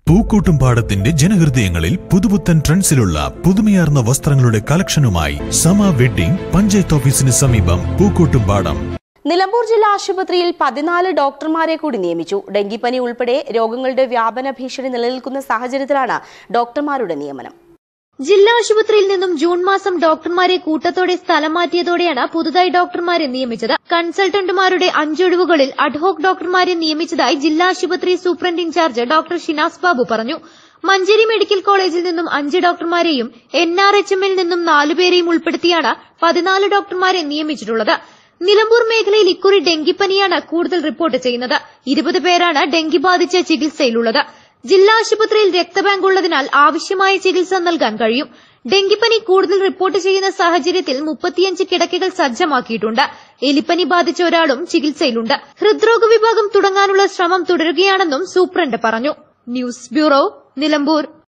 പൂക്കോട്ടുംപാടത്തിന്റെ ജനഹൃദയങ്ങളിൽ പുതുപുത്തൻ ട്രെൻഡ്സിലുള്ള പുതുമയാർന്ന വസ്ത്രങ്ങളുടെ കളക്ഷനുമായി സമ വെഡ്ഡിംഗ് പഞ്ചായത്ത് ഓഫീസിന് സമീപം പൂക്കോട്ടുംപാടം നിലമ്പൂർ ജില്ലാ ആശുപത്രിയിൽ പതിനാല് ഡോക്ടർമാരെ കൂടി നിയമിച്ചു ഡെങ്കിപ്പനി ഉൾപ്പെടെ രോഗങ്ങളുടെ വ്യാപന ഭീഷണി നിലനിൽക്കുന്ന സാഹചര്യത്തിലാണ് ഡോക്ടർമാരുടെ നിയമനം ജില്ലാ ആശുപത്രിയിൽ നിന്നും ജൂൺ മാസം ഡോക്ടർമാരെ കൂട്ടത്തോടെ സ്ഥലം മാറ്റിയതോടെയാണ് പുതുതായി ഡോക്ടർമാരെ നിയമിച്ചത് കൺസൾട്ടന്റുമാരുടെ അഞ്ചൊഴിവുകളിൽ അഡ്ഹോക് ഡോക്ടർമാരെ നിയമിച്ചതായി ജില്ലാ ആശുപത്രി superintendent in charge doctor Shinas Babu പറഞ്ഞു മഞ്ചേരി മെഡിക്കൽ കോളേജിൽ നിന്നും അഞ്ച് ഡോക്ടർമാരെയും എൻ ആർ എച്ച് എമ്മിൽ നിന്നും നാലുപേരെയും ഉൾപ്പെടുത്തിയാണ് പതിനാല് ഡോക്ടർമാരെ നിയമിച്ചിട്ടുള്ളത് നിലമ്പൂർ മേഖലയിൽ ഇക്കുറി ഡെങ്കിപ്പനിയാണ് കൂടുതൽ റിപ്പോർട്ട് ചെയ്യുന്നത് ഇരുപത് പേരാണ് ഡെങ്കി ബാധിച്ച് ചികിത്സയിലുള്ളത് ജില്ലാ ആശുപത്രിയിൽ രക്തബാങ്ക് ഉള്ളതിനാൽ ആവശ്യമായ ചികിത്സ നൽകാൻ കഴിയും ഡെങ്കിപ്പനി കൂടുതൽ റിപ്പോർട്ട് ചെയ്യുന്ന സാഹചര്യത്തിൽ മുപ്പത്തിയഞ്ച് കിടക്കകൾ സജ്ജമാക്കിയിട്ടുണ്ട് എലിപ്പനി ബാധിച്ച ഒരാളും ചികിത്സയിലുണ്ട് ഹൃദ്രോഗ വിഭാഗം തുടങ്ങാനുള്ള ശ്രമം തുടരുകയാണെന്നും സൂപ്രണ്ട് പറഞ്ഞു ന്യൂസ് ബ്യൂറോ നിലമ്പൂർ